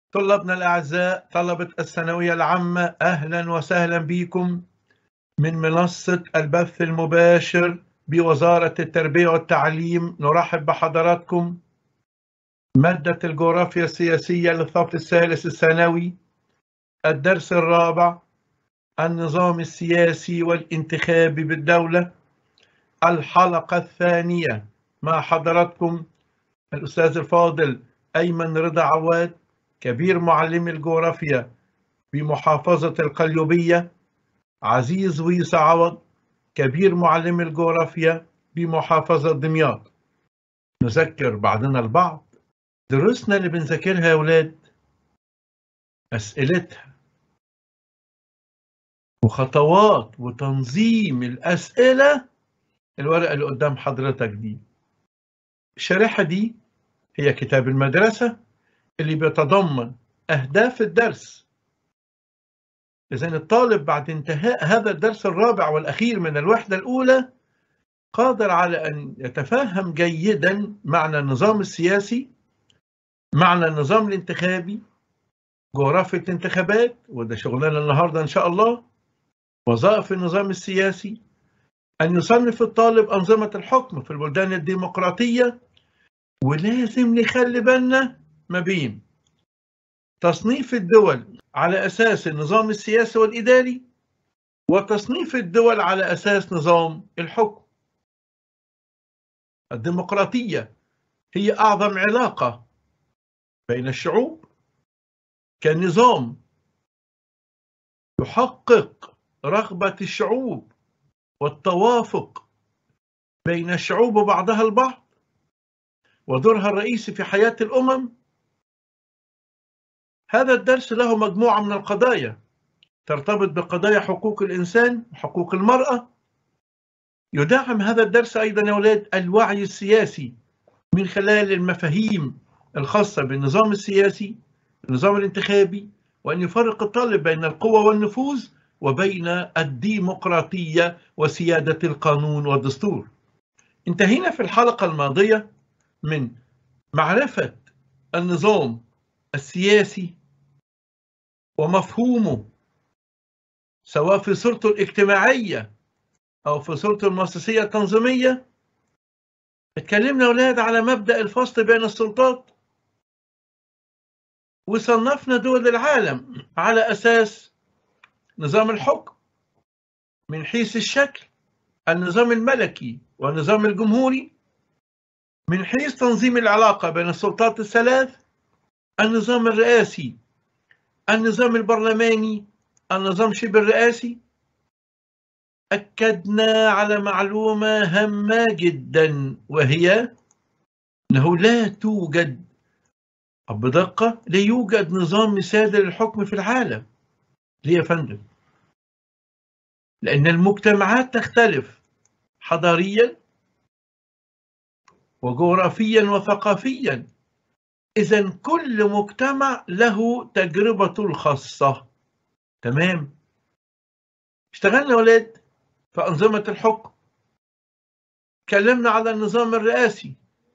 طلابنا الأعزاء طلبة الثانوية العامة أهلا وسهلا بكم من منصة البث المباشر بوزارة التربية والتعليم نرحب بحضراتكم مادة الجغرافيا السياسية للصف الثالث الثانوي الدرس الرابع النظام السياسي والانتخابي بالدولة الحلقة الثانية مع حضراتكم الأستاذ الفاضل أيمن رضا عواد كبير معلم الجغرافيا بمحافظة القليوبية عزيز ويسا عوض كبير معلم الجغرافيا بمحافظة دمياط نذكر بعضنا البعض دروسنا اللي بنذاكرها يا ولاد أسئلتها وخطوات وتنظيم الأسئلة الورقة اللي قدام حضرتك دي الشريحة دي هي كتاب المدرسة اللي بيتضمن أهداف الدرس إذا الطالب بعد انتهاء هذا الدرس الرابع والأخير من الوحدة الأولى قادر على أن يتفهم جيدا معنى النظام السياسي معنى النظام الانتخابي جغرافية الانتخابات وده شغلنا النهاردة إن شاء الله وظائف النظام السياسي أن يصنف الطالب أنظمة الحكم في البلدان الديمقراطية ولازم نخلي بالنا ما بين تصنيف الدول على أساس النظام السياسي والإداري وتصنيف الدول على أساس نظام الحكم الديمقراطية هي أعظم علاقة بين الشعوب كنظام يحقق رغبة الشعوب والتوافق بين الشعوب وبعضها البعض ودورها الرئيسي في حياة الأمم هذا الدرس له مجموعة من القضايا ترتبط بقضايا حقوق الإنسان وحقوق المرأة يدعم هذا الدرس أيضا يا أولاد الوعي السياسي من خلال المفاهيم الخاصة بالنظام السياسي النظام الانتخابي وأن يفرق الطالب بين القوة والنفوذ وبين الديمقراطية وسيادة القانون والدستور انتهينا في الحلقة الماضية من معرفة النظام السياسي ومفهومه سواء في صورته الاجتماعية أو في صورته المؤسسية التنظيمية اتكلمنا أولاد على مبدأ الفصل بين السلطات وصنفنا دول العالم على أساس نظام الحكم من حيث الشكل النظام الملكي والنظام الجمهوري من حيث تنظيم العلاقة بين السلطات الثلاث النظام الرئاسي النظام البرلماني النظام شبه الرئاسي أكدنا على معلومة هامة جدا وهي أنه لا توجد بدقة لا يوجد نظام مثالي للحكم في العالم ليه يا فندم؟ لأن المجتمعات تختلف حضاريا وجغرافيا وثقافيا إذا كل مجتمع له تجربته الخاصة تمام اشتغلنا ولاد في أنظمة الحكم تكلمنا على النظام الرئاسي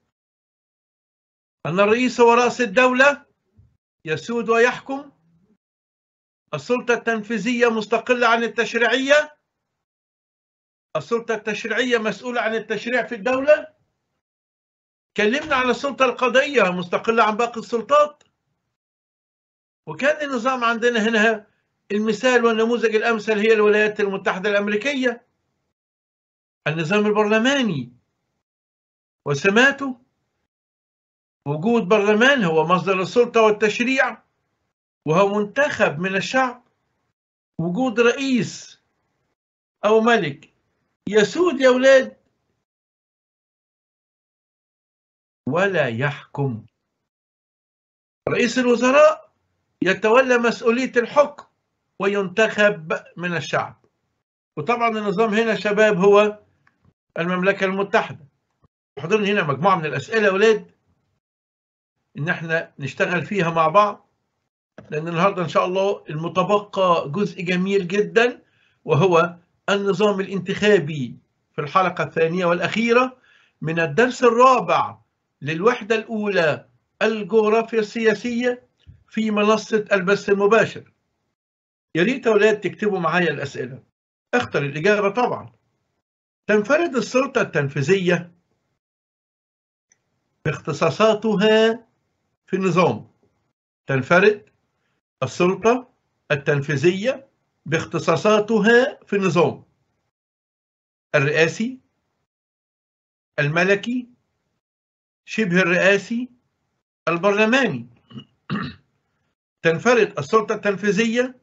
أن الرئيس هو رأس الدولة يسود ويحكم السلطة التنفيذية مستقلة عن التشريعية السلطة التشريعية مسؤولة عن التشريع في الدولة كلمنا على السلطة القضائية مستقلة عن باقي السلطات وكان النظام عندنا هنا المثال والنموذج الأمثل هي الولايات المتحدة الأمريكية النظام البرلماني وسماته وجود برلمان هو مصدر السلطة والتشريع وهو منتخب من الشعب وجود رئيس أو ملك يسود يا أولاد ولا يحكم رئيس الوزراء يتولى مسؤولية الحكم وينتخب من الشعب وطبعا النظام هنا شباب هو المملكة المتحدة حضرنا هنا مجموعة من الأسئلة يا أولاد إن احنا نشتغل فيها مع بعض لأن النهاردة إن شاء الله المتبقى جزء جميل جدا وهو النظام الانتخابي في الحلقة الثانية والأخيرة من الدرس الرابع للوحدة الأولى الجغرافيا السياسية في منصة البث المباشر يا ريت أولاد تكتبوا معايا الأسئلة اختر الإجابة طبعا تنفرد السلطة التنفيذية باختصاصاتها في النظام تنفرد السلطة التنفيذية باختصاصاتها في النظام الرئاسي الملكي شبه الرئاسي البرلماني تنفرد السلطة التنفيذية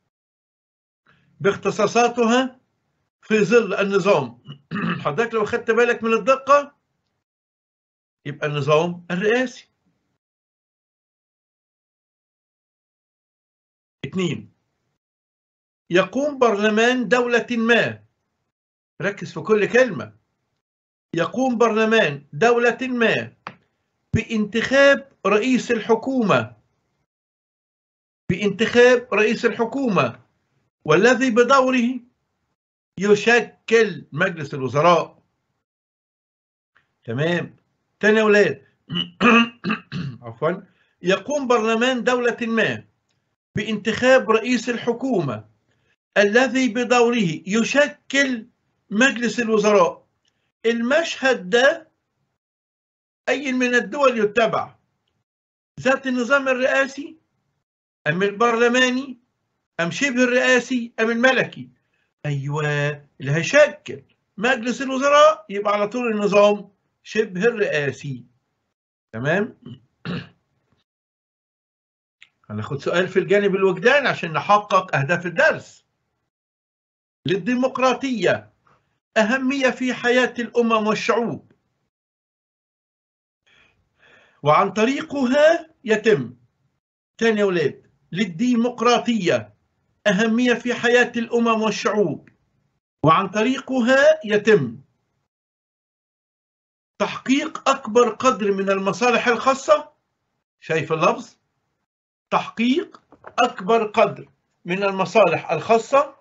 باختصاصاتها في ظل النظام حضرتك لو خدت بالك من الدقة يبقى النظام الرئاسي اثنين يقوم برلمان دولة ما ركز في كل كلمة يقوم برلمان دولة ما بانتخاب رئيس الحكومة بانتخاب رئيس الحكومة والذي بدوره يشكل مجلس الوزراء تمام تاني يا اولاد عفوا يقوم برلمان دولة ما بانتخاب رئيس الحكومة الذي بدوره يشكل مجلس الوزراء المشهد ده أي من الدول يتبع ذات النظام الرئاسي أم البرلماني أم شبه الرئاسي أم الملكي أيوة اللي هيشكل مجلس الوزراء يبقى على طول النظام شبه الرئاسي تمام هناخد سؤال في الجانب الوجداني عشان نحقق أهداف الدرس للديمقراطية أهمية في حياة الأمم والشعوب وعن طريقها يتم تاني يا ولاد للديمقراطية أهمية في حياة الأمم والشعوب وعن طريقها يتم تحقيق أكبر قدر من المصالح الخاصة شايف اللفظ تحقيق أكبر قدر من المصالح الخاصة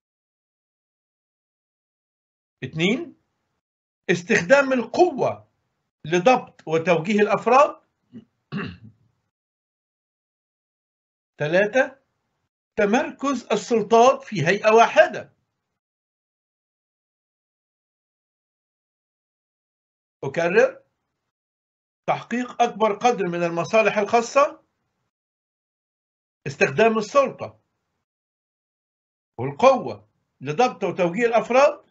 اثنين استخدام القوة لضبط وتوجيه الأفراد ثلاثة تمركز السلطات في هيئة واحدة أكرر تحقيق أكبر قدر من المصالح الخاصة استخدام السلطة والقوة لضبط وتوجيه الأفراد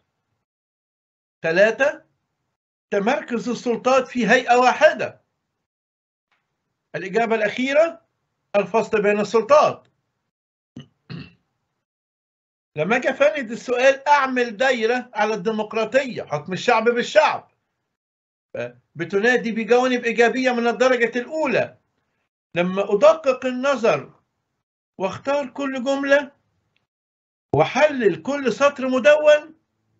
ثلاثة تمركز السلطات في هيئة واحدة الإجابة الأخيرة الفصل بين السلطات لما اجي افند السؤال اعمل دايره على الديمقراطيه حكم الشعب بالشعب بتنادي بجوانب ايجابيه من الدرجه الاولى لما ادقق النظر واختار كل جمله واحلل كل سطر مدون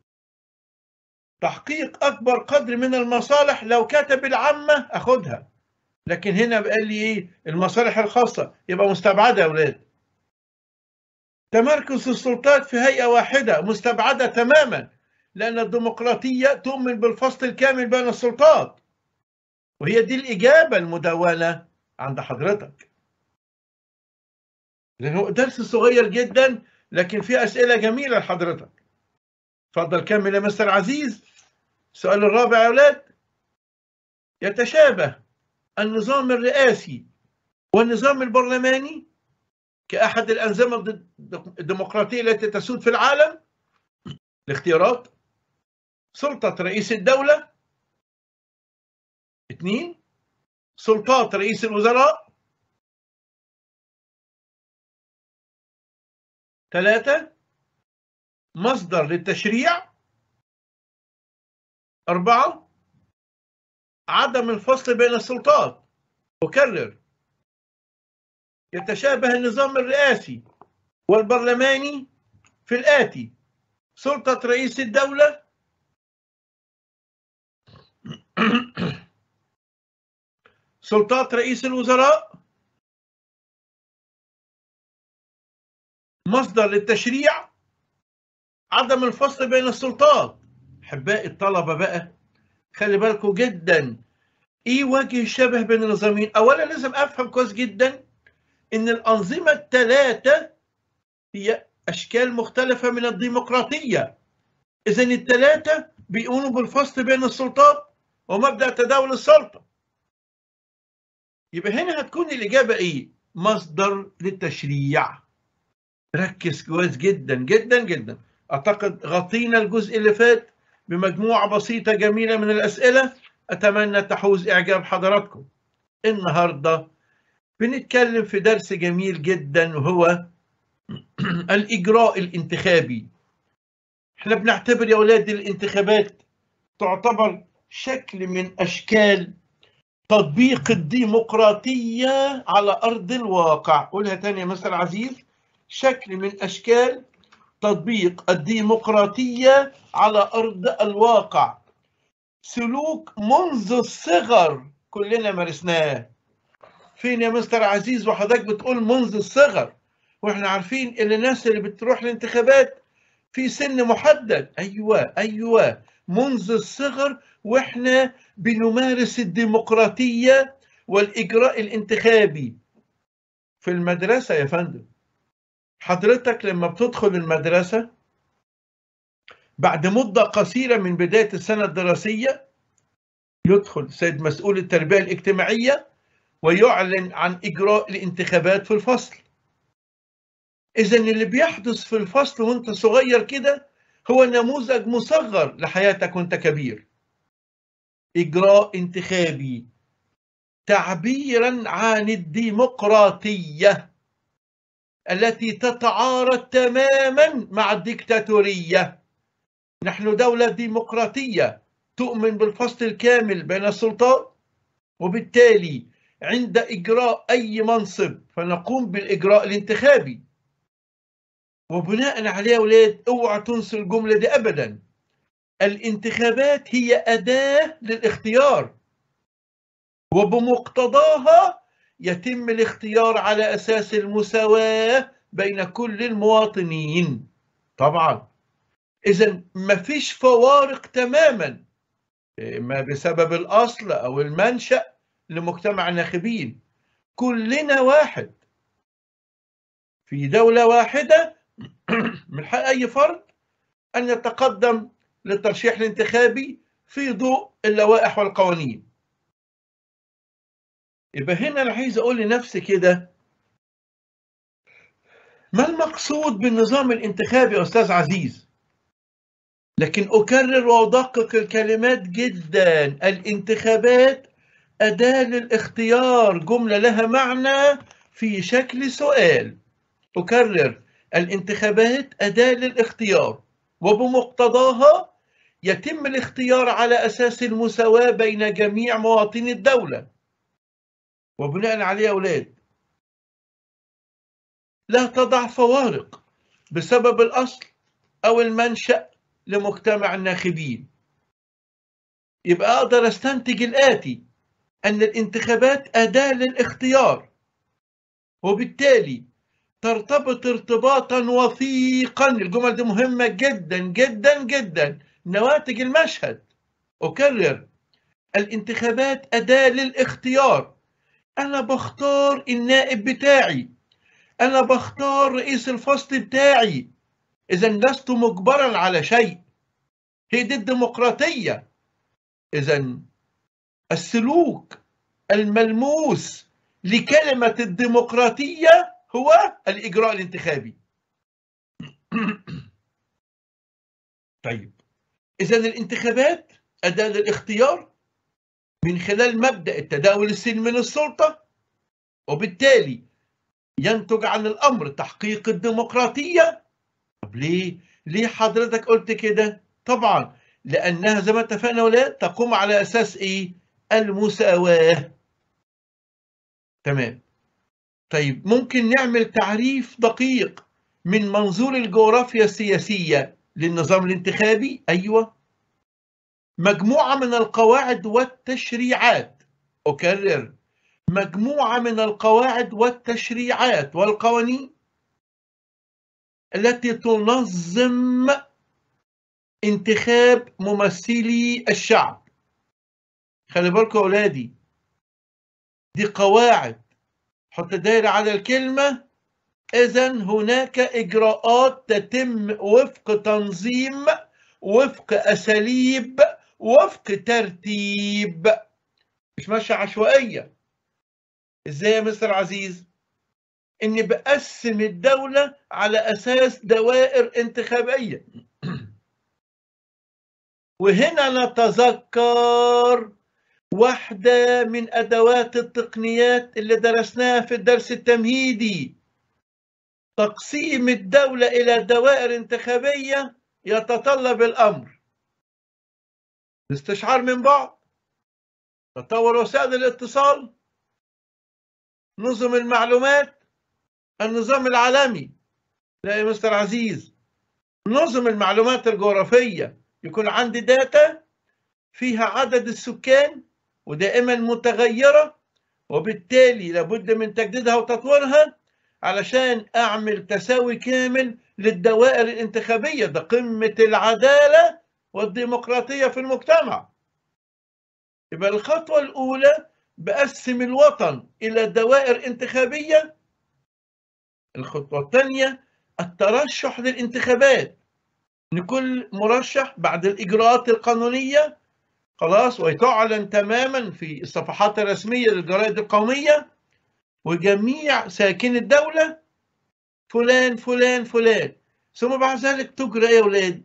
تحقيق اكبر قدر من المصالح لو كتب العامه اخدها لكن هنا قال لي ايه المصالح الخاصه يبقى مستبعده يا اولاد تمركز السلطات في هيئة واحدة مستبعدة تماما لأن الديمقراطية تؤمن بالفصل الكامل بين السلطات وهي دي الإجابة المدونة عند حضرتك لأنه درس صغير جدا لكن فيه أسئلة جميلة لحضرتك اتفضل كمل يا مستر عزيز السؤال الرابع يا أولاد يتشابه النظام الرئاسي والنظام البرلماني كأحد الأنظمة الديمقراطية التي تسود في العالم الاختيارات سلطة رئيس الدولة اثنين سلطات رئيس الوزراء ثلاثة مصدر للتشريع أربعة عدم الفصل بين السلطات أكرر يتشابه النظام الرئاسي والبرلماني في الآتي سلطة رئيس الدولة سلطات رئيس الوزراء مصدر للتشريع عدم الفصل بين السلطات احبائي الطلبه بقى خلي بالكم جدا ايه وجه الشبه بين النظامين اولا لازم افهم كويس جدا إن الأنظمة الثلاثة هي أشكال مختلفة من الديمقراطية إذا الثلاثة بيقوموا بالفصل بين السلطات ومبدأ تداول السلطة يبقى هنا هتكون الإجابة إيه؟ مصدر للتشريع ركز كويس جدا جدا جدا أعتقد غطينا الجزء اللي فات بمجموعة بسيطة جميلة من الأسئلة أتمنى تحوز إعجاب حضراتكم النهاردة بنتكلم في درس جميل جدا وهو الإجراء الانتخابي احنا بنعتبر يا أولاد الانتخابات تعتبر شكل من أشكال تطبيق الديمقراطية على أرض الواقع قولها تاني يا مستر عزيز شكل من أشكال تطبيق الديمقراطية على أرض الواقع سلوك منذ الصغر كلنا مارسناه فين يا مستر عزيز وحضرتك بتقول منذ الصغر واحنا عارفين ان الناس اللي بتروح الانتخابات في سن محدد ايوه ايوه منذ الصغر واحنا بنمارس الديمقراطيه والاجراء الانتخابي في المدرسه يا فندم حضرتك لما بتدخل المدرسه بعد مده قصيره من بدايه السنه الدراسيه يدخل سيد مسؤول التربيه الاجتماعيه ويعلن عن اجراء الانتخابات في الفصل إذا اللي بيحدث في الفصل وأنت صغير كده هو نموذج مصغر لحياتك وأنت كبير. إجراء انتخابي تعبيرا عن الديمقراطية التي تتعارض تماما مع الديكتاتورية. نحن دولة ديمقراطية تؤمن بالفصل الكامل بين السلطات وبالتالي عند إجراء أي منصب فنقوم بالإجراء الانتخابي. وبناء عليه يا اولاد اوعى تنسوا الجمله دي ابدا الانتخابات هي اداه للاختيار وبمقتضاها يتم الاختيار على اساس المساواه بين كل المواطنين طبعا اذا مفيش فوارق تماما ما بسبب الاصل او المنشا لمجتمع الناخبين كلنا واحد في دوله واحده من حق أي فرد أن يتقدم للترشيح الانتخابي في ضوء اللوائح والقوانين يبقى هنا أنا عايز أقول لنفسي كده ما المقصود بالنظام الانتخابي يا أستاذ عزيز لكن أكرر وأدقق الكلمات جدا الانتخابات أداة للاختيار جملة لها معنى في شكل سؤال أكرر الانتخابات أداة للاختيار وبمقتضاها يتم الاختيار على أساس المساواة بين جميع مواطني الدولة وبناء عليه يا أولاد لا تضع فوارق بسبب الأصل أو المنشأ لمجتمع الناخبين يبقى أقدر أستنتج الآتي أن الانتخابات أداة للاختيار وبالتالي ترتبط ارتباطا وثيقا الجمل دي مهمة جدا جدا جدا نواتج المشهد أكرر الانتخابات أداة للاختيار أنا بختار النائب بتاعي أنا بختار رئيس الفصل بتاعي إذا لست مجبرا على شيء هي دي الديمقراطية إذا السلوك الملموس لكلمة الديمقراطية هو الإجراء الانتخابي طيب إذا الانتخابات أداة للاختيار من خلال مبدأ التداول السلمي للسلطة وبالتالي ينتج عن الأمر تحقيق الديمقراطية طب ليه؟ ليه حضرتك قلت كده؟ طبعا لأنها زي ما اتفقنا ولا تقوم على أساس إيه؟ المساواة تمام طيب ممكن نعمل تعريف دقيق من منظور الجغرافيا السياسية للنظام الانتخابي أيوة مجموعة من القواعد والتشريعات أكرر مجموعة من القواعد والتشريعات والقوانين التي تنظم انتخاب ممثلي الشعب خلي بالكم يا أولادي دي قواعد حط دايرة على الكلمة إذا هناك إجراءات تتم وفق تنظيم وفق أساليب وفق ترتيب مش ماشية عشوائية إزاي يا مستر عزيز؟ إني بقسم الدولة على أساس دوائر انتخابية وهنا نتذكر واحدة من أدوات التقنيات اللي درسناها في الدرس التمهيدي تقسيم الدولة إلى دوائر انتخابية يتطلب الأمر الاستشعار من بعض تطور وسائل الاتصال نظم المعلومات النظام العالمي لا يا مستر عزيز نظم المعلومات الجغرافية يكون عندي داتا فيها عدد السكان ودائما متغيرة وبالتالي لابد من تجديدها وتطويرها علشان أعمل تساوي كامل للدوائر الانتخابية ده قمة العدالة والديمقراطية في المجتمع يبقى الخطوة الأولى بقسم الوطن إلى دوائر انتخابية الخطوة الثانية الترشح للانتخابات لكل مرشح بعد الإجراءات القانونية خلاص وتعلن تماما في الصفحات الرسمية للجرائد القومية وجميع ساكن الدولة فلان فلان فلان ثم بعد ذلك تجرى يا أولاد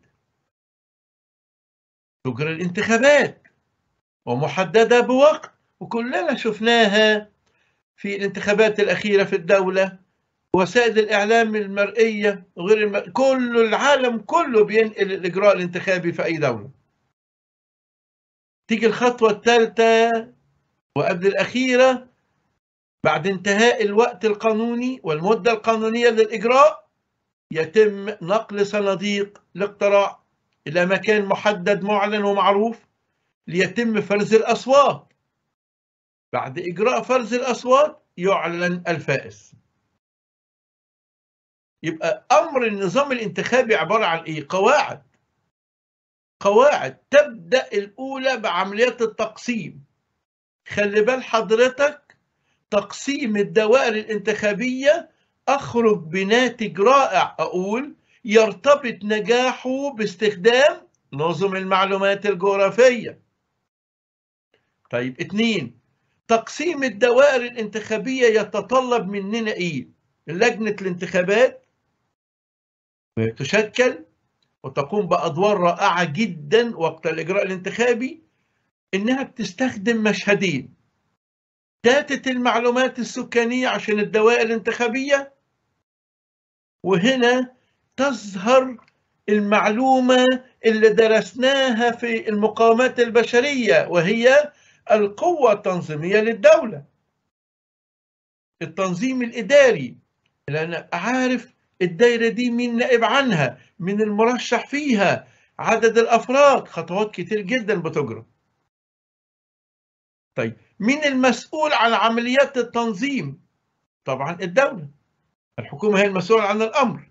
تجرى الانتخابات ومحددة بوقت وكلنا شفناها في الانتخابات الأخيرة في الدولة وسائل الإعلام المرئية وغير الم... كل العالم كله بينقل الإجراء الانتخابي في أي دولة تيجي الخطوة الثالثة وقبل الأخيرة بعد انتهاء الوقت القانوني والمدة القانونية للإجراء يتم نقل صناديق الاقتراع إلى مكان محدد معلن ومعروف ليتم فرز الأصوات بعد إجراء فرز الأصوات يعلن الفائز يبقى أمر النظام الانتخابي عبارة عن إيه؟ قواعد قواعد تبدأ الأولى بعمليات التقسيم خلي بال حضرتك تقسيم الدوائر الانتخابية أخرج بناتج رائع أقول يرتبط نجاحه باستخدام نظم المعلومات الجغرافية طيب اتنين تقسيم الدوائر الانتخابية يتطلب مننا ايه لجنة الانتخابات تشكل وتقوم بأدوار رائعة جدا وقت الإجراء الانتخابي إنها بتستخدم مشهدين داتة المعلومات السكانية عشان الدوائر الانتخابية وهنا تظهر المعلومة اللي درسناها في المقاومات البشرية وهي القوة التنظيمية للدولة التنظيم الإداري لأن عارف الدايرة دي مين نائب عنها من المرشح فيها عدد الأفراد خطوات كتير جدا بتجرى طيب مين المسؤول عن عمليات التنظيم طبعا الدولة الحكومة هي المسؤولة عن الأمر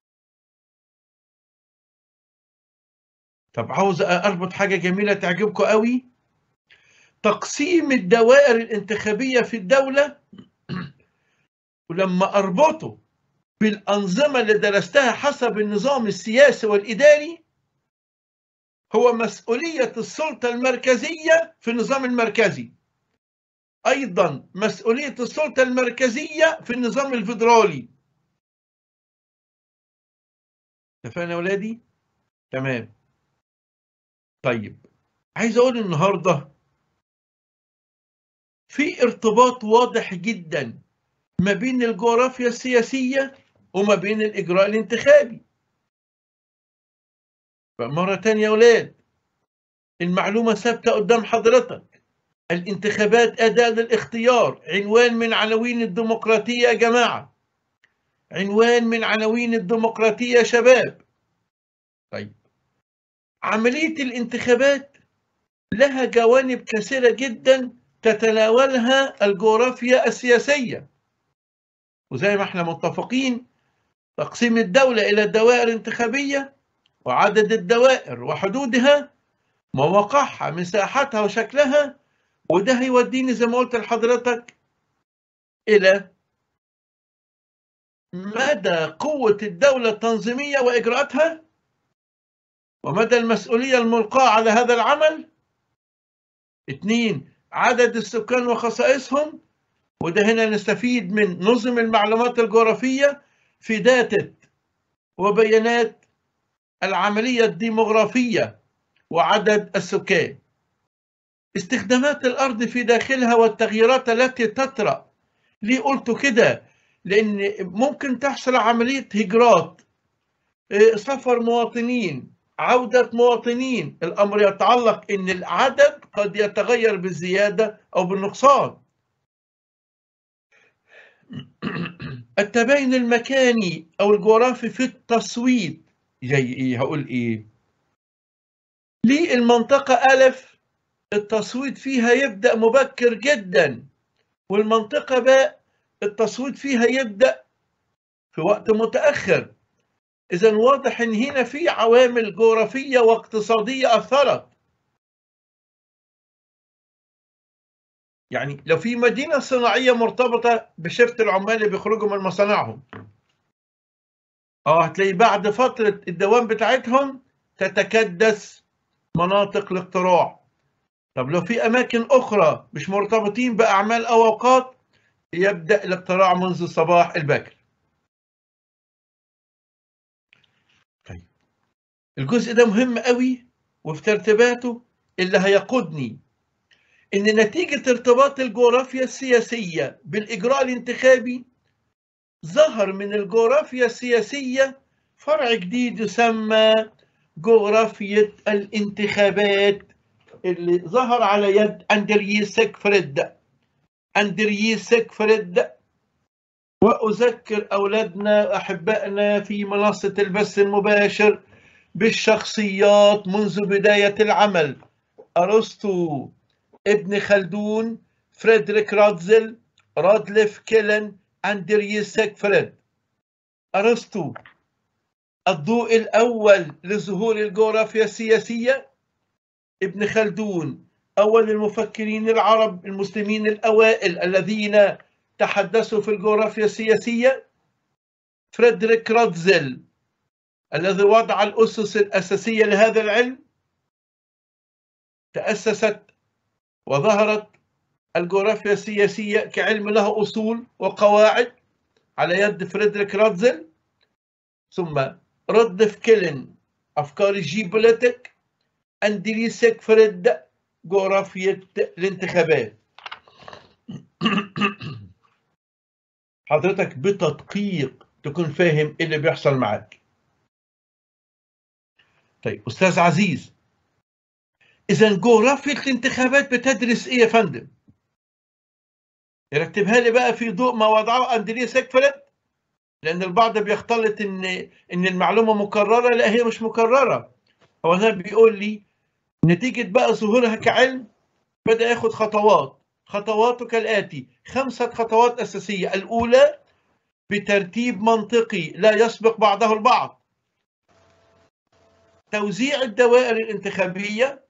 طب عاوز أربط حاجة جميلة تعجبكم قوي تقسيم الدوائر الانتخابية في الدولة ولما أربطه بالأنظمة اللي درستها حسب النظام السياسي والإداري هو مسؤولية السلطة المركزية في النظام المركزي أيضا مسؤولية السلطة المركزية في النظام الفيدرالي اتفقنا يا ولادي؟ تمام طيب عايز أقول النهاردة في ارتباط واضح جدا ما بين الجغرافيا السياسية وما بين الإجراء الانتخابي مرة تانية يا ولاد المعلومة ثابتة قدام حضرتك الانتخابات أداة للاختيار عنوان من عناوين الديمقراطية يا جماعة عنوان من عناوين الديمقراطية يا شباب طيب عملية الانتخابات لها جوانب كثيرة جدا تتناولها الجغرافيا السياسية وزي ما احنا متفقين تقسيم الدولة إلى دوائر انتخابية وعدد الدوائر وحدودها مواقعها مساحتها وشكلها وده هيوديني زي ما قلت لحضرتك إلى مدى قوة الدولة التنظيمية وإجراءاتها ومدى المسؤولية الملقاة على هذا العمل اثنين عدد السكان وخصائصهم وده هنا نستفيد من نظم المعلومات الجغرافية في داتا وبيانات العملية الديموغرافية وعدد السكان استخدامات الأرض في داخلها والتغييرات التي تطرأ ليه قلت كده لأن ممكن تحصل عملية هجرات سفر مواطنين عودة مواطنين الأمر يتعلق أن العدد قد يتغير بالزيادة أو بالنقصان التباين المكاني أو الجغرافي في التصويت زي إيه هقول إيه ليه المنطقة ألف التصويت فيها يبدأ مبكر جدا والمنطقة باء التصويت فيها يبدأ في وقت متأخر إذا واضح إن هنا في عوامل جغرافية واقتصادية أثرت يعني لو في مدينة صناعية مرتبطة بشفت العمال اللي بيخرجوا من مصانعهم اه هتلاقي بعد فترة الدوام بتاعتهم تتكدس مناطق الاقتراع طب لو في أماكن أخرى مش مرتبطين بأعمال أو أوقات يبدأ الاقتراع منذ الصباح الباكر طيب الجزء ده مهم قوي وفي ترتيباته اللي هيقودني ان نتيجة ارتباط الجغرافيا السياسية بالإجراء الانتخابي ظهر من الجغرافيا السياسية فرع جديد يسمى جغرافية الانتخابات اللي ظهر على يد أندريي سيكفريد أندريي سيكفريد وأذكر أولادنا أحبائنا في منصة البث المباشر بالشخصيات منذ بداية العمل أرسطو ابن خلدون فريدريك رادزل رادليف كيلن أندريي سيكفريد أرسطو الضوء الأول لظهور الجغرافيا السياسية ابن خلدون أول المفكرين العرب المسلمين الأوائل الذين تحدثوا في الجغرافيا السياسية فريدريك رادزل الذي وضع الأسس الأساسية لهذا العلم تأسست وظهرت الجغرافيا السياسية كعلم له أصول وقواعد على يد فريدريك رادزل ثم ردف كيلن أفكار الجيوبوليتيك أندري سيكفريد جغرافية الانتخابات حضرتك بتدقيق تكون فاهم ايه اللي بيحصل معاك طيب استاذ عزيز اذا جغرافيا الانتخابات بتدرس ايه يا فندم يرتبها لي بقى في ضوء ما وضعه اندريه سيكفريد لان البعض بيختلط ان ان المعلومه مكرره لا هي مش مكرره هو هنا بيقول لي نتيجه بقى ظهورها كعلم بدا ياخد خطوات خطواته كالاتي خمسه خطوات اساسيه الاولى بترتيب منطقي لا يسبق بعضه البعض توزيع الدوائر الانتخابيه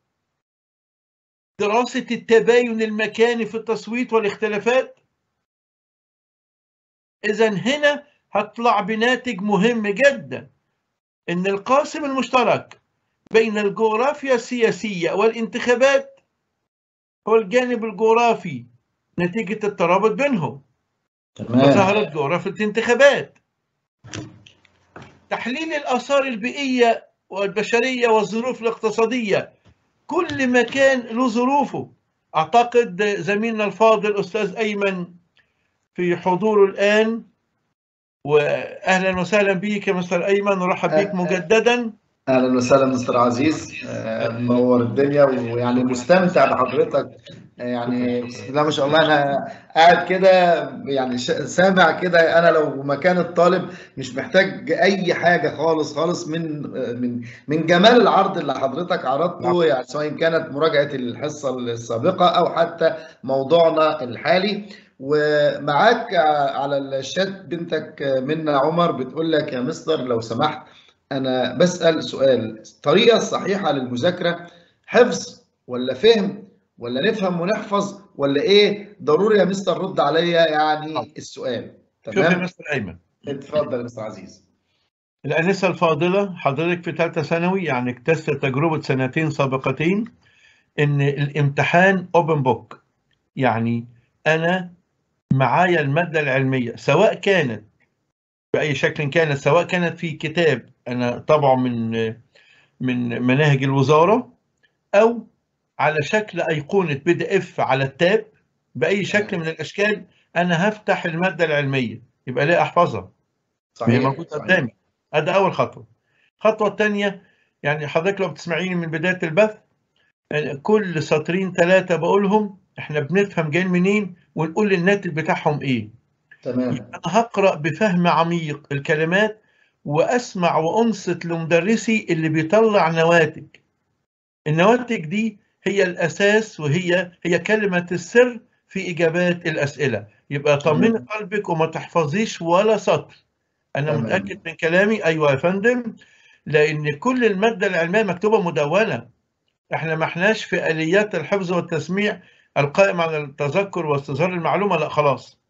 دراسه التباين المكاني في التصويت والاختلافات اذا هنا هطلع بناتج مهم جدا ان القاسم المشترك بين الجغرافيا السياسيه والانتخابات هو الجانب الجغرافي نتيجه الترابط بينهم تمام وظهرت جغرافيا الانتخابات تحليل الآثار البيئية والبشرية والظروف الاقتصادية كل مكان له ظروفه أعتقد زميلنا الفاضل أستاذ أيمن في حضوره الآن وأهلا وسهلا بك يا مستر أيمن ورحب بك مجددا اهلا وسهلا مستر عزيز آه، منور الدنيا ويعني مستمتع بحضرتك آه، يعني بسم الله ما شاء الله انا قاعد كده يعني ش- سامع كده انا لو مكان الطالب مش محتاج اي حاجه خالص خالص من آه، من من جمال العرض اللي حضرتك عرضته يعني سواء كانت مراجعه الحصه السابقه او حتى موضوعنا الحالي ومعاك على الشات بنتك منى عمر بتقول لك يا مستر لو سمحت أنا بسأل سؤال الطريقة الصحيحة للمذاكرة حفظ ولا فهم ولا نفهم ونحفظ ولا إيه ضروري يا مستر رد عليا يعني السؤال شوف يا تمام مستر أيمن اتفضل يا مستر عزيز الأنسة الفاضلة حضرتك في ثالثة ثانوي يعني اكتست تجربة سنتين سابقتين إن الامتحان أوبن بوك يعني أنا معايا المادة العلمية سواء كانت بأي شكل كانت سواء كانت في كتاب أنا طبعه من من مناهج الوزارة أو على شكل أيقونة بي دي إف على التاب بأي شكل من الأشكال أنا هفتح المادة العلمية يبقى ليه أحفظها هي موجودة قدامي ادي اول خطوه الخطوه الثانيه يعني حضرتك لو بتسمعيني من بدايه البث يعني كل سطرين ثلاثه بقولهم احنا بنفهم جايين منين ونقول الناتج بتاعهم ايه تمام انا هقرا بفهم عميق الكلمات واسمع وانصت لمدرسي اللي بيطلع نواتج النواتج دي هي الاساس وهي هي كلمه السر في اجابات الاسئله يبقى طمني قلبك وما تحفظيش ولا سطر انا تمام. متاكد من كلامي ايوه يا فندم لان كل الماده العلميه مكتوبه مدونه احنا ما احناش في اليات الحفظ والتسميع القائم على التذكر واستظهار المعلومه لا خلاص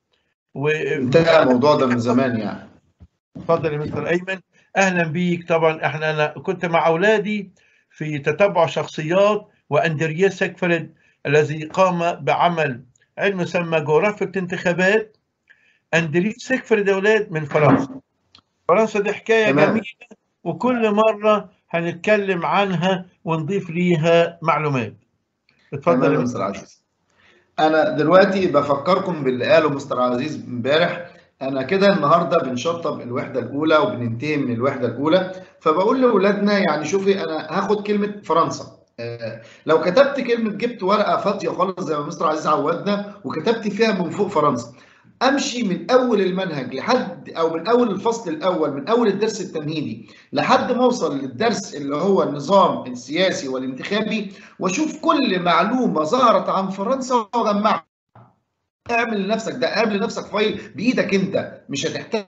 انتهى الموضوع ده من زمان يعني اتفضل يا مستر ايمن اهلا بيك طبعا احنا انا كنت مع اولادي في تتبع شخصيات واندريا سيكفريد الذي قام بعمل علم يسمى جغرافيا الانتخابات اندريا سيكفريد يا اولاد من فرنسا فرنسا دي حكايه تمام. جميله وكل مره هنتكلم عنها ونضيف ليها معلومات اتفضل تمام يا يا مستر مستر عزيز انا دلوقتي بفكركم باللي قاله مستر عزيز امبارح انا كده النهارده بنشطب الوحده الاولى وبننتهي من الوحده الاولى فبقول لاولادنا يعني شوفي انا هاخد كلمه فرنسا آه، لو كتبت كلمه جبت ورقه فاضيه خالص زي ما مستر عزيز عودنا وكتبت فيها من فوق فرنسا امشي من اول المنهج لحد او من اول الفصل الاول من اول الدرس التمهيدي لحد ما اوصل للدرس اللي هو النظام السياسي والانتخابي واشوف كل معلومه ظهرت عن فرنسا واجمعها اعمل لنفسك ده اعمل لنفسك فايل بايدك انت مش هتحتاج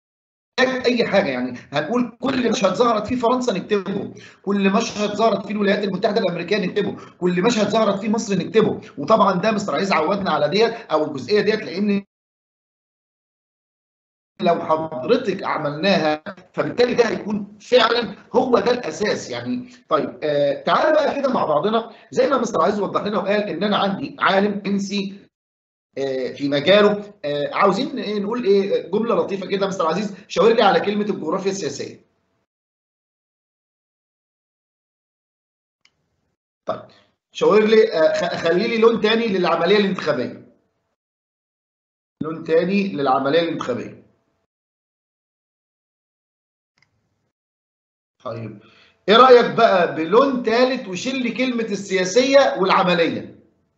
اي حاجه يعني هنقول كل مشهد ظهرت فيه فرنسا نكتبه كل مشهد ظهرت فيه الولايات المتحده الامريكيه نكتبه كل مشهد ظهرت فيه مصر نكتبه وطبعا ده مستر عايز عودنا على ديت او الجزئيه ديت لان لو حضرتك عملناها فبالتالي ده هيكون فعلا هو ده الاساس يعني طيب آه تعالى بقى كده مع بعضنا زي ما مستر عايز وضح لنا وقال ان انا عندي عالم انسي آه في مجاله آه عاوزين إيه نقول ايه جمله لطيفه كده مستر عزيز شاور لي على كلمه الجغرافيا السياسيه طيب شاور لي آه خ- خلي لي لون تاني للعمليه الانتخابيه لون تاني للعمليه الانتخابيه طيب ايه رايك بقى بلون ثالث وشيل لي كلمه السياسيه والعمليه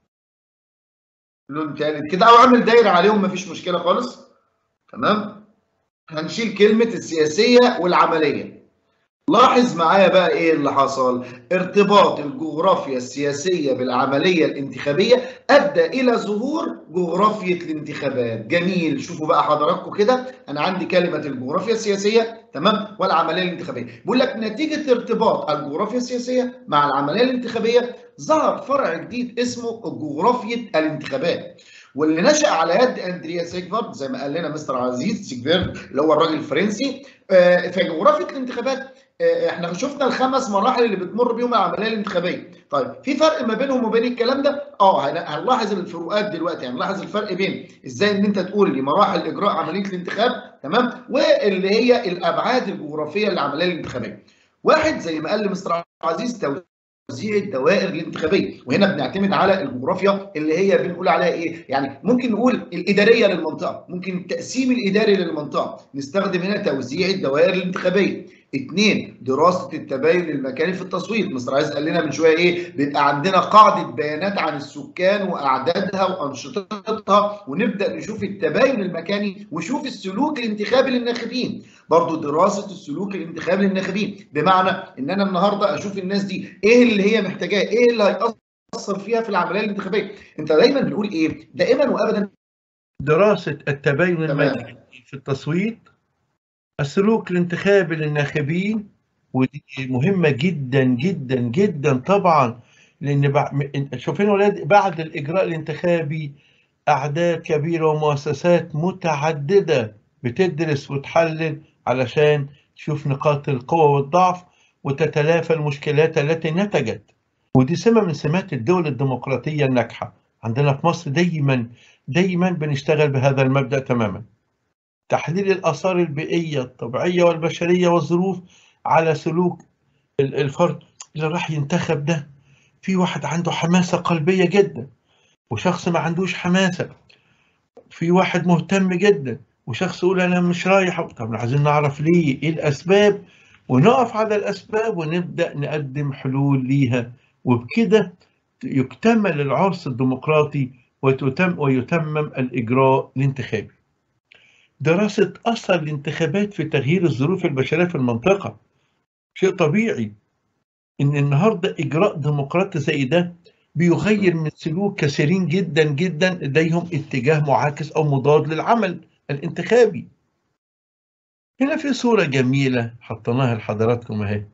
لون ثالث كده او اعمل دايره عليهم مفيش مشكله خالص تمام هنشيل كلمه السياسيه والعمليه لاحظ معايا بقى ايه اللي حصل ارتباط الجغرافيا السياسيه بالعمليه الانتخابيه ادى الى ظهور جغرافيا الانتخابات جميل شوفوا بقى حضراتكم كده انا عندي كلمه الجغرافيا السياسيه تمام والعمليه الانتخابيه بيقول لك نتيجه ارتباط الجغرافيا السياسيه مع العمليه الانتخابيه ظهر فرع جديد اسمه جغرافيا الانتخابات واللي نشأ على يد اندريا سيجفارد زي ما قال لنا مستر عزيز سيجفارد اللي هو الراجل الفرنسي آه، في جغرافيا الانتخابات آه، احنا شفنا الخمس مراحل اللي بتمر بيهم العمليه الانتخابيه طيب في فرق ما بينهم وبين الكلام ده اه هن- هنلاحظ الفروقات دلوقتي هنلاحظ الفرق بين ازاي ان انت تقول لي مراحل اجراء عمليه الانتخاب تمام واللي هي الابعاد الجغرافيه للعمليه الانتخابيه واحد زي ما قال لي مستر عزيز توزيع الدوائر الانتخابيه وهنا بنعتمد على الجغرافيا اللي هي بنقول عليها ايه يعني ممكن نقول الاداريه للمنطقه ممكن التقسيم الاداري للمنطقه نستخدم هنا توزيع الدوائر الانتخابيه اثنين دراسه التباين المكاني في التصويت مستر عايز قال لنا من شويه ايه بيبقى عندنا قاعده بيانات عن السكان واعدادها وانشطتها ونبدا نشوف التباين المكاني ونشوف السلوك الانتخابي للناخبين برضو دراسه السلوك الانتخابي للناخبين بمعنى ان انا النهارده اشوف الناس دي ايه اللي هي محتاجاه ايه اللي هيأثر فيها في العمليه الانتخابيه انت دايما بنقول ايه دائما وابدا دراسة التباين تمام. المكاني في التصويت السلوك الانتخابي للناخبين ودي مهمة جدا جدا جدا طبعا لأن بع- شوفين ولاد بعد الإجراء الانتخابي أعداد كبيرة ومؤسسات متعددة بتدرس وتحلل علشان تشوف نقاط القوة والضعف وتتلافى المشكلات التي نتجت ودي سمة من سمات الدول الديمقراطية الناجحة عندنا في مصر دايما دايما بنشتغل بهذا المبدأ تماما تحليل الآثار البيئية الطبيعية والبشرية والظروف على سلوك الفرد اللي راح ينتخب ده في واحد عنده حماسة قلبية جدا وشخص ما عندوش حماسة في واحد مهتم جدا وشخص يقول أنا مش رايح طب عايزين نعرف ليه إيه الأسباب ونقف على الأسباب ونبدأ نقدم حلول ليها وبكده يكتمل العرس الديمقراطي وتتم ويتمم الإجراء الانتخابي دراسة أثر الانتخابات في تغيير الظروف البشرية في المنطقة شيء طبيعي إن النهاردة إجراء ديمقراطي زي ده بيغير من سلوك كثيرين جدا جدا لديهم اتجاه معاكس أو مضاد للعمل الانتخابي هنا في صورة جميلة حطيناها لحضراتكم اهي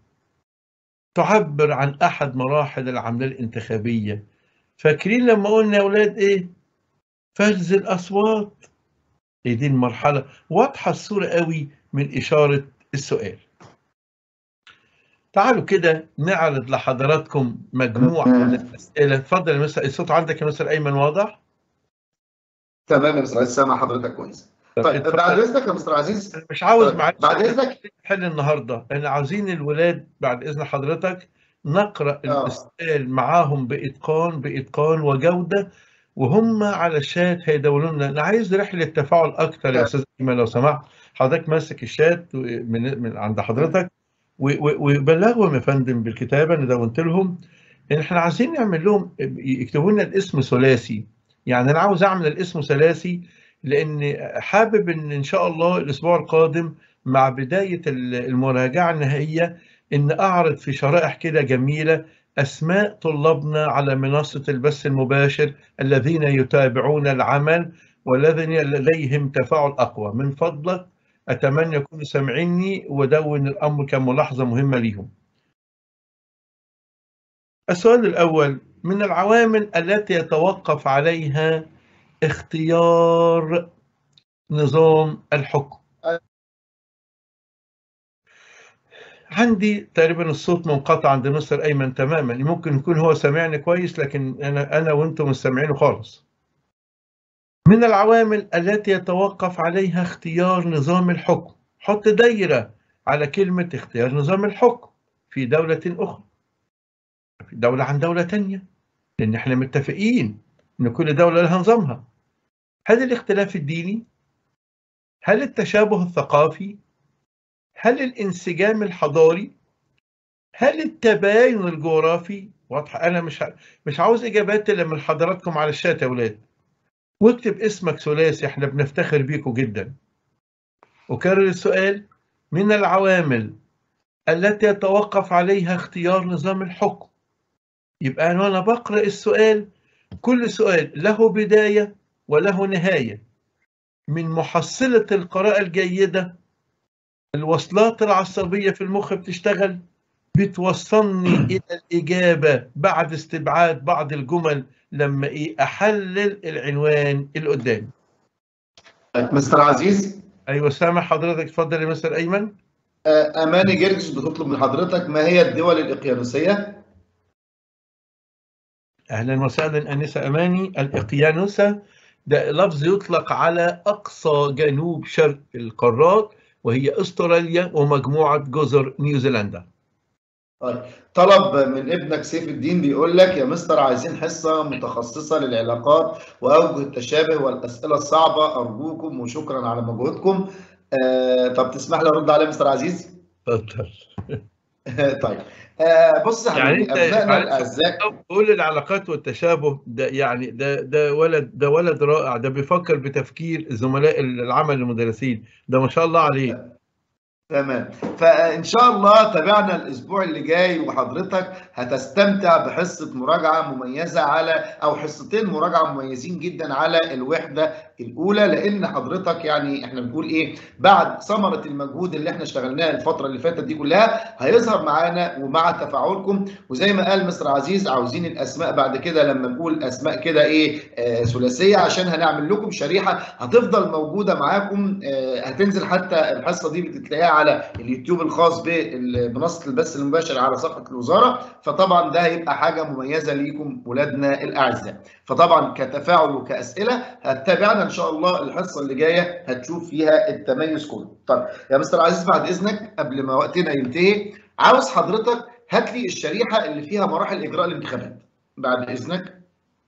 تعبر عن أحد مراحل العملية الانتخابية فاكرين لما قلنا يا أولاد إيه؟ فرز الأصوات هي دي المرحلة واضحة الصورة قوي من إشارة السؤال تعالوا كده نعرض لحضراتكم مجموعة من الأسئلة اتفضل يا مستر الصوت عندك يا مستر أيمن واضح؟ تمام يا مستر عزيز سامع حضرتك كويس طيب بعد اذنك يا مستر عزيز مش عاوز معلش بعد اذنك نحل النهارده احنا عاوزين الولاد بعد اذن حضرتك نقرا آه. السؤال معاهم باتقان باتقان وجوده وهم على الشات هيدولوا لنا انا عايز رحله تفاعل اكتر يا آه. استاذ ايمن لو سمحت حضرتك ماسك الشات من, من عند حضرتك و- و- وبلغهم يا فندم بالكتابه انا دونت لهم ان احنا عايزين نعمل لهم يكتبوا لنا الاسم ثلاثي يعني انا عاوز اعمل الاسم ثلاثي لان حابب ان ان شاء الله الاسبوع القادم مع بدايه ال- المراجعه النهائيه ان اعرض في شرائح كده جميله اسماء طلابنا على منصه البث المباشر الذين يتابعون العمل والذين لديهم تفاعل اقوى من فضلك اتمنى يكونوا سامعيني ودون الامر كملاحظه مهمه ليهم. السؤال الاول من العوامل التي يتوقف عليها اختيار نظام الحكم عندي تقريبا الصوت منقطع عند مستر ايمن تماما ممكن يكون هو سامعني كويس لكن انا انا وانتم مش سامعينه خالص من العوامل التي يتوقف عليها اختيار نظام الحكم حط دايره على كلمه اختيار نظام الحكم في دوله اخرى في دوله عن دوله تانية لان احنا متفقين ان كل دوله لها نظامها هل الاختلاف الديني هل التشابه الثقافي هل الانسجام الحضاري هل التباين الجغرافي واضحه انا مش ه... مش عاوز اجابات الا من حضراتكم على الشات يا اولاد واكتب اسمك ثلاثي احنا بنفتخر بيكم جدا اكرر السؤال من العوامل التي يتوقف عليها اختيار نظام الحكم يبقى انا وانا بقرا السؤال كل سؤال له بدايه وله نهايه من محصله القراءه الجيده الوصلات العصبيه في المخ بتشتغل بتوصلني الى الاجابه بعد استبعاد بعض الجمل لما ايه احلل العنوان اللي قدامي طيب، مستر عزيز ايوه سامع حضرتك اتفضل يا مستر ايمن آه، اماني جرجس بتطلب من حضرتك ما هي الدول الاقيانوسيه اهلا وسهلا انسه اماني الاقيانوسه ده لفظ يطلق على اقصى جنوب شرق القارات وهي استراليا ومجموعه جزر نيوزيلندا طيب طلب من ابنك سيف الدين بيقول لك يا مستر عايزين حصه متخصصه للعلاقات واوجه التشابه والاسئله الصعبه ارجوكم وشكرا على مجهودكم آه طب تسمح لي ارد عليه مستر عزيز اتفضل طيب آه بص يا يعني حبيبي انت ابنائنا معلش الاعزاء قول العلاقات والتشابه ده يعني ده ده ولد ده ولد رائع ده بيفكر بتفكير زملاء العمل المدرسين ده ما شاء الله عليه تمام فان شاء الله تابعنا الاسبوع اللي جاي وحضرتك هتستمتع بحصه مراجعه مميزه على او حصتين مراجعه مميزين جدا على الوحده الاولى لان حضرتك يعني احنا بنقول ايه بعد ثمره المجهود اللي احنا اشتغلناه الفتره اللي فاتت دي كلها هيظهر معانا ومع تفاعلكم وزي ما قال مستر عزيز عاوزين الاسماء بعد كده لما نقول اسماء كده ايه آه ثلاثيه عشان هنعمل لكم شريحه هتفضل موجوده معاكم آه هتنزل حتى الحصه دي بتلاقيها على اليوتيوب الخاص بمنصه البث المباشر على صفحه الوزاره فطبعا ده هيبقى حاجه مميزه ليكم ولادنا الاعزاء فطبعا كتفاعل وكاسئله هتتابعنا ان شاء الله الحصه اللي جايه هتشوف فيها التميز كله طيب يا مستر عزيز بعد اذنك قبل ما وقتنا ينتهي عاوز حضرتك هات لي الشريحه اللي فيها مراحل اجراء الانتخابات بعد اذنك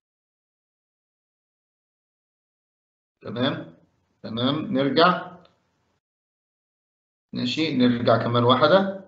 تمام تمام نرجع ماشي نرجع كمان واحده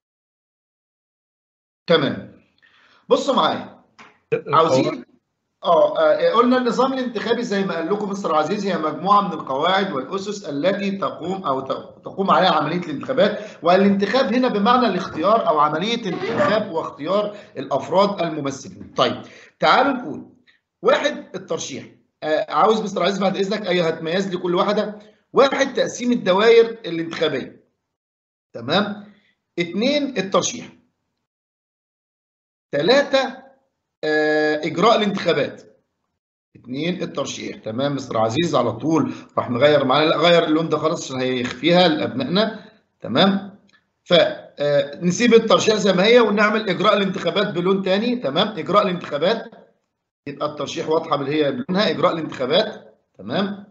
تمام بصوا معايا عاوزين اه قلنا النظام الانتخابي زي ما قال لكم مستر عزيز هي مجموعه من القواعد والاسس التي تقوم او تقوم عليها عمليه الانتخابات والانتخاب هنا بمعنى الاختيار او عمليه انتخاب واختيار الافراد الممثلين. طيب تعالوا نقول واحد الترشيح آه عاوز مستر عزيز بعد اذنك ايوه هتميز لي كل واحده واحد تقسيم الدوائر الانتخابيه تمام اثنين الترشيح ثلاثه اجراء الانتخابات اثنين الترشيح تمام مستر عزيز على طول راح مغير معانا لا غير اللون ده خلاص عشان هيخفيها لابنائنا تمام فنسيب الترشيح زي ما هي ونعمل اجراء الانتخابات بلون ثاني تمام اجراء الانتخابات يبقى الترشيح واضحه اللي هي بلونها اجراء الانتخابات تمام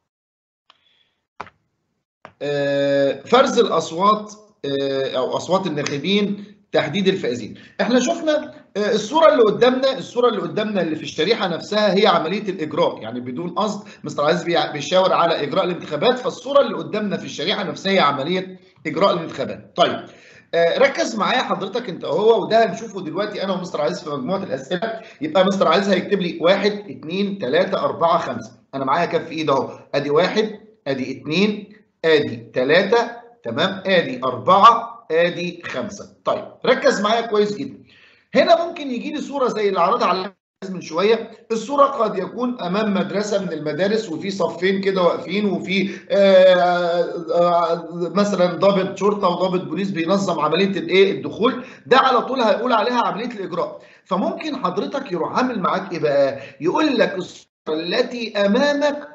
فرز الاصوات او اصوات الناخبين تحديد الفائزين احنا شفنا الصوره اللي قدامنا الصوره اللي قدامنا اللي في الشريحه نفسها هي عمليه الاجراء يعني بدون قصد مستر عزيز بيشاور على اجراء الانتخابات فالصوره اللي قدامنا في الشريحه نفسها هي عمليه اجراء الانتخابات طيب ركز معايا حضرتك انت اهو وده هنشوفه دلوقتي انا ومستر عزيز في مجموعه الاسئله يبقى مستر عزيز هيكتب لي 1 2 3 4 5 انا معايا كف ايد اهو ادي 1 ادي 2 ادي 3 تمام ادي 4 ادي 5 طيب ركز معايا كويس جدا هنا ممكن يجي لي صوره زي اللي عرضها على من شويه الصوره قد يكون امام مدرسه من المدارس وفي صفين كده واقفين وفي مثلا ضابط شرطه وضابط بوليس بينظم عمليه الايه الدخول ده على طول هيقول عليها عمليه الاجراء فممكن حضرتك يروح عامل معاك ايه بقى يقول لك الصوره التي امامك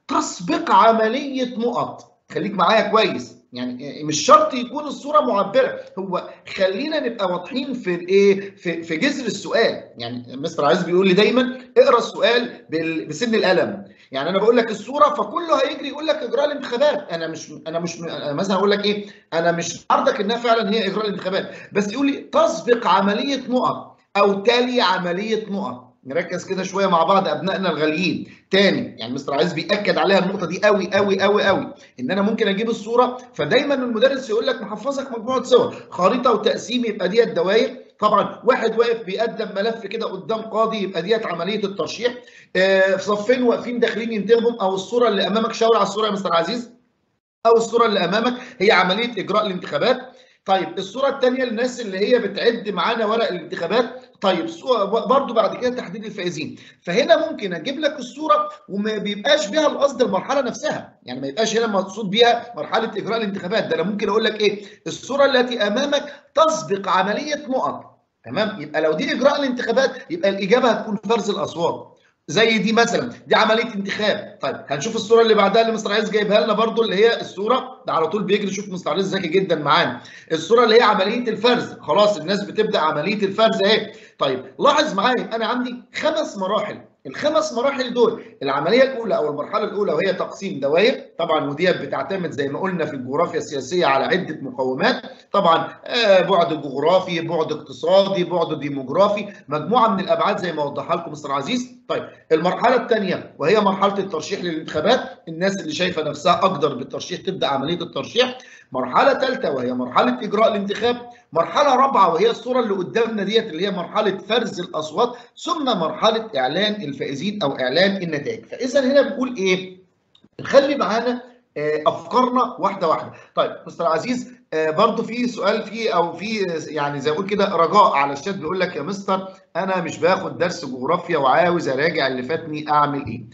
تسبق عمليه نقط خليك معايا كويس يعني مش شرط يكون الصوره معبره هو خلينا نبقى واضحين في الايه في, في جذر السؤال يعني مستر عايز بيقول لي دايما اقرا السؤال بسن القلم يعني انا بقول لك الصوره فكله هيجري يقول لك اجراء الانتخابات انا مش انا مش أنا مثلا اقول لك ايه انا مش عارضك انها فعلا هي اجراء الانتخابات بس يقول لي تسبق عمليه نقط او تالي عمليه نقط نركز كده شويه مع بعض ابنائنا الغاليين تاني يعني مستر عايز بياكد عليها النقطه دي قوي قوي قوي قوي ان انا ممكن اجيب الصوره فدايما المدرس يقول لك محفظك مجموعه صور خريطه وتقسيم يبقى دي الدوائر طبعا واحد واقف بيقدم ملف كده قدام قاضي يبقى ديت عمليه الترشيح آه في صفين واقفين داخلين ينتخبوا او الصوره اللي امامك شاور على الصوره يا مستر عزيز او الصوره اللي امامك هي عمليه اجراء الانتخابات طيب الصوره الثانيه للناس اللي هي بتعد معانا ورق الانتخابات طيب برضو بعد كده تحديد الفائزين فهنا ممكن اجيب لك الصوره وما بيبقاش بيها القصد المرحله نفسها يعني ما يبقاش هنا مقصود بيها مرحله اجراء الانتخابات ده انا ممكن اقول لك ايه الصوره التي امامك تسبق عمليه نقط تمام يبقى لو دي اجراء الانتخابات يبقى الاجابه هتكون فرز الاصوات زي دي مثلا دي عمليه انتخاب طيب هنشوف الصوره اللي بعدها اللي مستر عايز جايبها لنا برضو اللي هي الصوره ده على طول بيجري شوف مستر عايز ذكي جدا معانا الصوره اللي هي عمليه الفرز خلاص الناس بتبدا عمليه الفرز اهي طيب لاحظ معايا انا عندي خمس مراحل الخمس مراحل دول العمليه الاولى او المرحله الاولى وهي تقسيم دوائر طبعا وديت بتعتمد زي ما قلنا في الجغرافيا السياسيه على عده مقومات طبعا آه بعد جغرافي بعد اقتصادي بعد ديموغرافي مجموعه من الابعاد زي ما وضحها لكم مستر عزيز طيب المرحله الثانيه وهي مرحله الترشيح للانتخابات الناس اللي شايفه نفسها اقدر بالترشيح تبدا عمليه الترشيح مرحله ثالثه وهي مرحله اجراء الانتخاب مرحله رابعه وهي الصوره اللي قدامنا ديت اللي هي مرحله فرز الاصوات ثم مرحله اعلان الفائزين او اعلان النتائج فاذا هنا بنقول ايه نخلي معانا افكارنا واحده واحده طيب مستر عزيز برضو في سؤال فيه او في يعني زي ما اقول كده رجاء على الشات بيقول لك يا مستر انا مش باخد درس جغرافيا وعاوز اراجع اللي فاتني اعمل ايه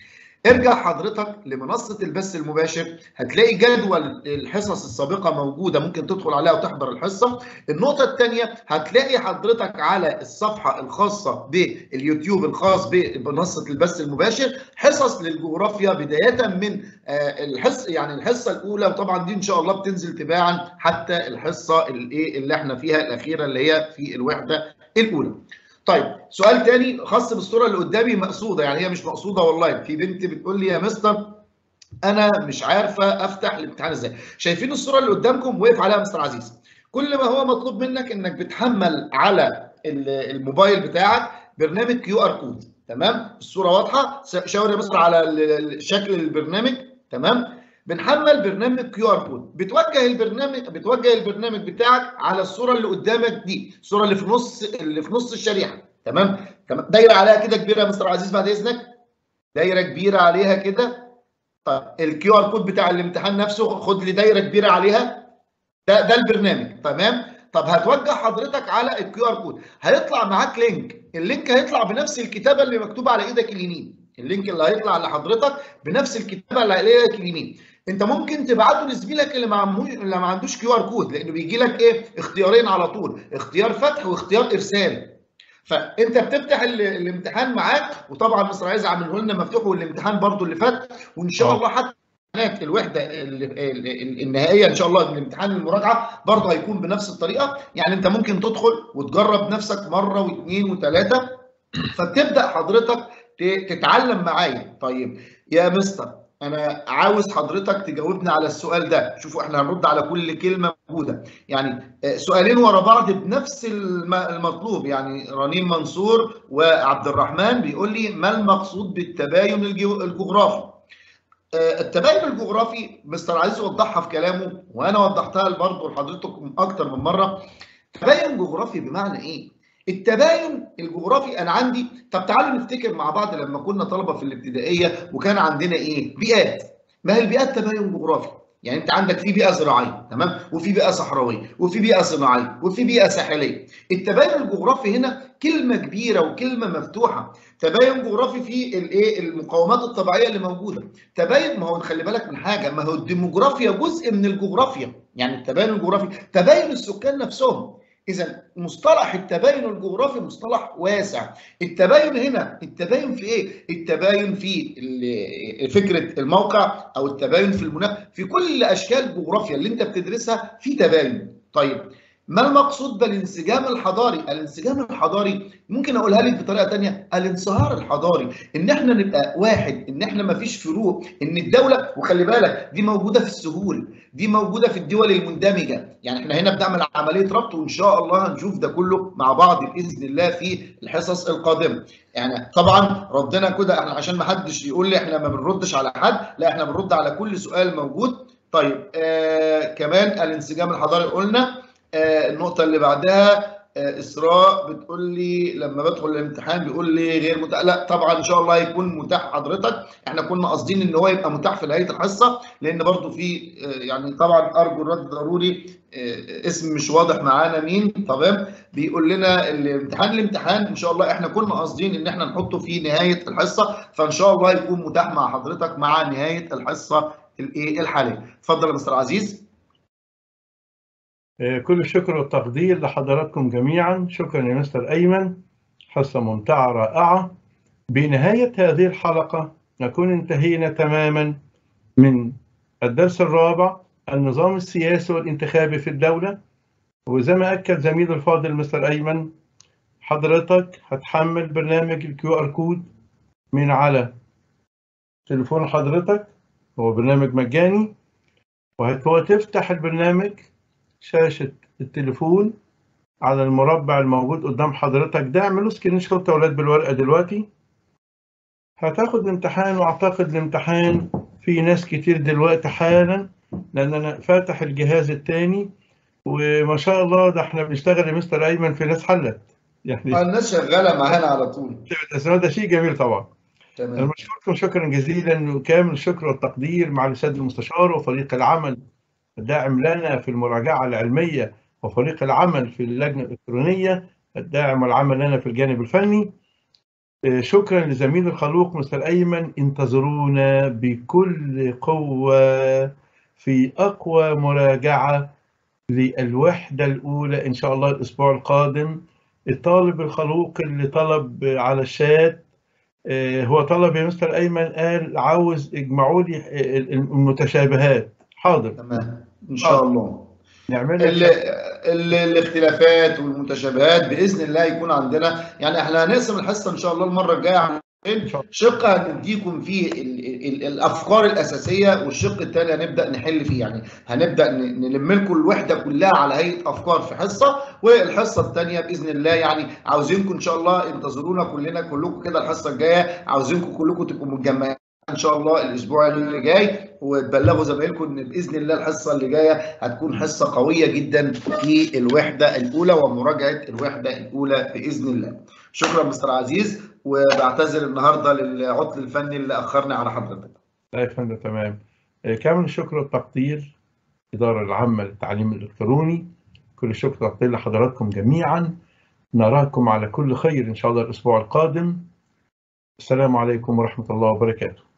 ارجع حضرتك لمنصه البث المباشر هتلاقي جدول الحصص السابقه موجوده ممكن تدخل عليها وتحضر الحصه النقطه الثانيه هتلاقي حضرتك على الصفحه الخاصه باليوتيوب الخاص بمنصه البث المباشر حصص للجغرافيا بدايه من الحصه يعني الحصه الاولى وطبعا دي ان شاء الله بتنزل تباعا حتى الحصه الايه اللي احنا فيها الاخيره اللي هي في الوحده الاولى طيب سؤال تاني خاص بالصوره اللي قدامي مقصوده يعني هي مش مقصوده والله في بنت بتقول لي يا مستر انا مش عارفه افتح الامتحان ازاي شايفين الصوره اللي قدامكم وقف عليها مستر عزيز كل ما هو مطلوب منك انك بتحمل على الموبايل بتاعك برنامج كيو ار كود تمام الصوره واضحه شاور يا مستر على شكل البرنامج تمام بنحمل برنامج كيو ار كود بتوجه البرنامج بتوجه البرنامج بتاعك على الصوره اللي قدامك دي الصوره اللي في نص اللي في نص الشريحه تمام تمام دايره عليها كده كبيره يا مستر عزيز بعد اذنك دايره كبيره عليها كده طيب الكيو ار كود بتاع الامتحان نفسه خد لي دايره كبيره عليها ده ده البرنامج تمام طب هتوجه حضرتك على الكيو ار كود هيطلع معاك لينك اللينك هيطلع بنفس الكتابه اللي مكتوبه على ايدك اليمين اللينك اللي هيطلع لحضرتك بنفس الكتابه اللي على ايدك اليمين انت ممكن تبعته لزميلك اللي ما اللي ما عندوش كيو ار كود لانه بيجي لك ايه اختيارين على طول اختيار فتح واختيار ارسال فانت بتفتح الامتحان معاك وطبعا مصر عايز عامله لنا مفتوح والامتحان برضو اللي فات وان شاء الله حتى الوحده النهائيه ان شاء الله الامتحان المراجعه برضه هيكون بنفس الطريقه يعني انت ممكن تدخل وتجرب نفسك مره واثنين وثلاثه فبتبدا حضرتك تتعلم معايا طيب يا مستر انا عاوز حضرتك تجاوبنا على السؤال ده شوفوا احنا هنرد على كل كلمه موجوده يعني سؤالين ورا بعض بنفس المطلوب يعني رنيم منصور وعبد الرحمن بيقول لي ما المقصود بالتباين الجغرافي التباين الجغرافي مستر عزيز وضحها في كلامه وانا وضحتها برضه لحضرتكم اكتر من مره تباين جغرافي بمعنى ايه التباين الجغرافي انا عندي طب تعالوا نفتكر مع بعض لما كنا طلبه في الابتدائيه وكان عندنا ايه بيئات ما هي البيئات تباين جغرافي يعني انت عندك في بيئه زراعيه تمام وفي بيئه صحراويه وفي بيئه صناعيه وفي بيئه ساحليه التباين الجغرافي هنا كلمه كبيره وكلمه مفتوحه تباين جغرافي في الايه المقاومات الطبيعيه اللي موجوده تباين ما هو خلي بالك من حاجه ما هو الديموغرافيا جزء من الجغرافيا يعني التباين الجغرافي تباين السكان نفسهم إذا مصطلح التباين الجغرافي مصطلح واسع، التباين هنا التباين في إيه؟ التباين في فكرة الموقع أو التباين في المناخ، في كل أشكال الجغرافيا اللي أنت بتدرسها في تباين. طيب ما المقصود بالانسجام الحضاري؟ الانسجام الحضاري ممكن اقولها لك بطريقه ثانيه الانصهار الحضاري ان احنا نبقى واحد ان احنا ما فيش فروق ان الدوله وخلي بالك دي موجوده في السهول دي موجوده في الدول المندمجه يعني احنا هنا بنعمل عمليه ربط وان شاء الله هنشوف ده كله مع بعض باذن الله في الحصص القادمه يعني طبعا ردنا كده احنا عشان ما حدش يقول لي احنا ما بنردش على حد لا احنا بنرد على كل سؤال موجود طيب آه كمان الانسجام الحضاري قلنا آه النقطة اللي بعدها آه إسراء بتقول لي لما بدخل الامتحان بيقول لي غير متاح لا طبعا إن شاء الله هيكون متاح حضرتك إحنا كنا قاصدين إن هو يبقى متاح في نهاية الحصة لأن برضو في آه يعني طبعا أرجو الرد ضروري اسم مش واضح معانا مين تمام بيقول لنا الامتحان الامتحان إن شاء الله إحنا كنا قاصدين إن إحنا نحطه في نهاية الحصة فإن شاء الله يكون متاح مع حضرتك مع نهاية الحصة الإيه الحالية اتفضل يا مستر عزيز كل الشكر والتقدير لحضراتكم جميعا شكرا يا مستر أيمن حصة ممتعة رائعة بنهاية هذه الحلقة نكون انتهينا تماما من الدرس الرابع النظام السياسي والانتخابي في الدولة وزي ما أكد زميل الفاضل مستر أيمن حضرتك هتحمل برنامج الكيو ار كود من على تليفون حضرتك هو برنامج مجاني وهتفتح البرنامج شاشة التليفون على المربع الموجود قدام حضرتك ده اعملوا سكرين شوت يا ولاد بالورقة دلوقتي هتاخد الامتحان واعتقد الامتحان في ناس كتير دلوقتي حالا لان انا فاتح الجهاز التاني وما شاء الله ده احنا بنشتغل يا مستر ايمن في ناس حلت يعني الناس شغاله معانا على طول ده شيء جميل طبعا تمام انا بشكركم شكرا جزيلا وكامل الشكر والتقدير مع الاستاذ المستشار وفريق العمل الداعم لنا في المراجعة العلمية وفريق العمل في اللجنة الإلكترونية الداعم والعمل لنا في الجانب الفني شكرا لزميل الخلوق مستر أيمن انتظرونا بكل قوة في أقوى مراجعة للوحدة الأولى إن شاء الله الأسبوع القادم الطالب الخلوق اللي طلب على الشات هو طلب يا مستر أيمن قال عاوز اجمعوا لي المتشابهات حاضر تمام ان شاء الله نعملها ال ال الاختلافات والمتشابهات باذن الله يكون عندنا يعني احنا هنقسم الحصه ان شاء الله المره الجايه شق هنديكم فيه ال ال الافكار الاساسيه والشق الثاني هنبدا نحل فيه يعني هنبدا نلم لكم الوحده كلها على هيئه افكار في حصه والحصه الثانيه باذن الله يعني عاوزينكم ان شاء الله انتظرونا كلنا كلكم كده الحصه الجايه عاوزينكم كلكم تبقوا متجمعين ان شاء الله الاسبوع اللي جاي وتبلغوا زمايلكم ان باذن الله الحصه اللي جايه هتكون حصه قويه جدا في الوحده الاولى ومراجعه الوحده الاولى باذن الله. شكرا مستر عزيز وبعتذر النهارده للعطل الفني اللي اخرني على حضرتك. لا يا فندم تمام. كامل الشكر والتقدير الاداره العامه للتعليم الالكتروني كل الشكر والتقدير لحضراتكم جميعا نراكم على كل خير ان شاء الله الاسبوع القادم. السلام عليكم ورحمه الله وبركاته.